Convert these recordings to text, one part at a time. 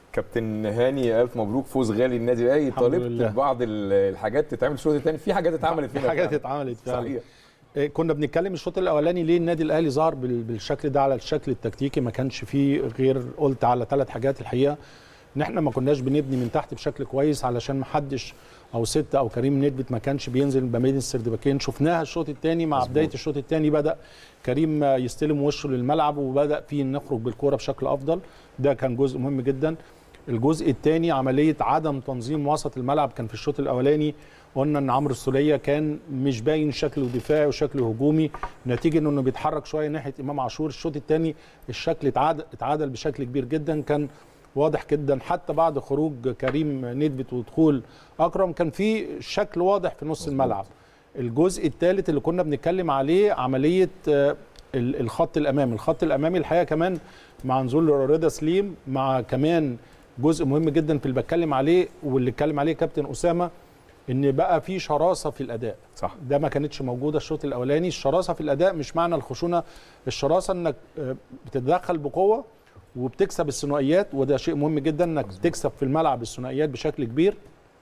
كابتن هاني الف مبروك فوز غالي النادي الاهلي الحمد طالبت لله. ببعض ال- الحاجات تتعمل الشوط الثاني في حاجات اتعملت فينا حاجات فعلاً. اتعملت فعلا صحيح إيه، كنا بنتكلم الشوط الاولاني ليه النادي الاهلي ظهر بال- بالشكل ده على الشكل التكتيكي ما كانش فيه غير قلت على ثلاث حاجات الحقيقه ان احنا ما كناش بنبني من تحت بشكل كويس علشان ما حدش او ستة او كريم ندبت ما كانش بينزل ما بين السردباكين شفناها الشوط الثاني مع مظبوط. بدايه الشوط الثاني بدا كريم يستلم وشه للملعب وبدا فيه نخرج بالكوره بشكل افضل ده كان جزء مهم جدا الجزء الثاني عمليه عدم تنظيم وسط الملعب كان في الشوط الاولاني قلنا ان عمرو السوليه كان مش باين شكله دفاعي وشكله هجومي نتيجه انه بيتحرك شويه ناحيه امام عاشور الشوط الثاني الشكل اتعادل اتعادل بشكل كبير جدا كان واضح جدا حتى بعد خروج كريم ندبت ودخول اكرم كان في شكل واضح في نص الملعب الجزء الثالث اللي كنا بنتكلم عليه عمليه آه، ال- الخط الامامي الخط الامامي الحقيقه كمان مع نزول رضا سليم مع كمان جزء مهم جدا في اللي بتكلم عليه واللي اتكلم عليه كابتن اسامه ان بقى في شراسه في الاداء صح ده ما كانتش موجوده الشوط الاولاني الشراسه في الاداء مش معنى الخشونه الشراسه انك آه، بتتدخل بقوه وبتكسب الثنائيات وده شيء مهم جدا انك تكسب في الملعب الثنائيات بشكل كبير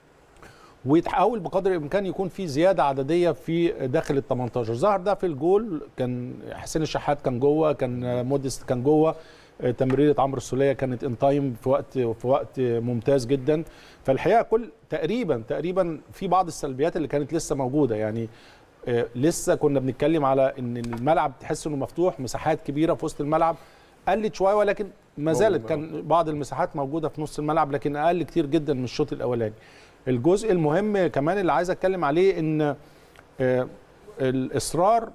ويتحاول بقدر الامكان يكون في زياده عدديه في داخل ال 18 ظهر ده في الجول كان حسين الشحات كان جوه كان آه، موديست كان جوه آه، تمريره عمرو السوليه كانت ان تايم في وقت في وقت ممتاز جدا فالحقيقه كل تقريبا تقريبا في بعض السلبيات اللي كانت لسه موجوده يعني آه، لسه كنا بنتكلم على ان الملعب تحس انه مفتوح مساحات كبيره في وسط الملعب قلت شويه ولكن ما زالت كان بعض المساحات موجوده في نص الملعب لكن اقل كتير جدا من الشوط الاولاني الجزء المهم كمان اللي عايز اتكلم عليه ان آه، الاصرار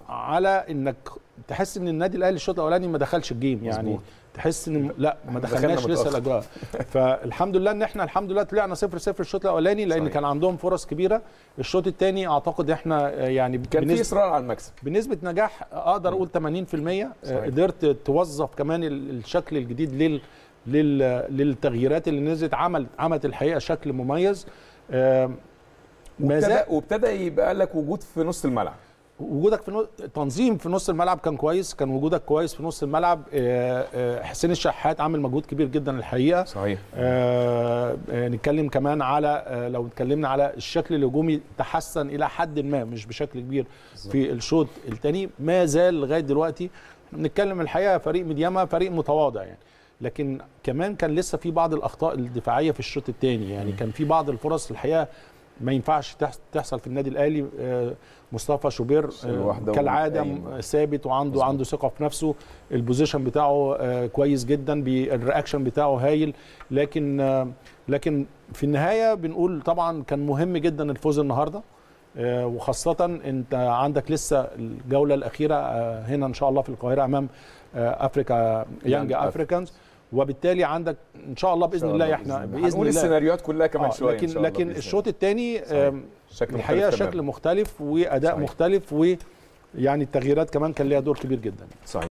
على انك تحس ان النادي الاهلي الشوط الاولاني ما دخلش الجيم يعني مظبوط. تحس ان لا ما دخلنا دخلناش لسه متأخر. الاجواء فالحمد لله ان احنا الحمد لله طلعنا 0 0 الشوط الاولاني لان صحيح. كان عندهم فرص كبيره الشوط الثاني اعتقد احنا آه، يعني كان في بنسبة- اصرار على المكسب بنسبه نجاح اقدر اقول 80% صحيح. قدرت توظف كمان ال- الشكل الجديد لل لل للتغييرات اللي نزلت عملت عملت الحقيقه شكل مميز آم، ما زال وابتدى وابتدى يبقى لك وجود في نص الملعب وجودك في نص تنظيم في نص الملعب كان كويس كان وجودك كويس في نص الملعب آه، آه، حسين الشحات عامل مجهود كبير جدا الحقيقه صحيح آه، آه، نتكلم كمان على آه، لو اتكلمنا على الشكل الهجومي تحسن الى حد ما مش بشكل كبير في الشوط الثاني ما زال لغايه دلوقتي إحنا بنتكلم الحقيقه فريق ميدياما فريق متواضع يعني لكن كمان كان لسه في بعض الاخطاء الدفاعيه في الشوط الثاني يعني كان في بعض الفرص الحقيقه ما ينفعش تحس- تحصل في النادي الاهلي آه، مصطفى شوبير آه، لوحده كالعاده أيوة. ثابت وعنده مظبوط. عنده ثقه في نفسه البوزيشن بتاعه آه، كويس جدا بي- الرياكشن بتاعه هايل لكن آه، لكن في النهايه بنقول طبعا كان مهم جدا الفوز النهارده آه، وخاصه انت عندك لسه الجوله الاخيره آه، هنا ان شاء الله في القاهره امام آه، افريكا يانج Young افريكانز وبالتالي عندك ان شاء الله باذن الله احنا باذن هنقول الله السيناريوهات كلها كمان آه، شويه إن لكن شاء الله لكن بإذن الشوط الثاني صحيح. شكل الحقيقه مختلف شكل تماماً. مختلف واداء صحيح. مختلف ويعني التغييرات كمان كان ليها دور كبير جدا صحيح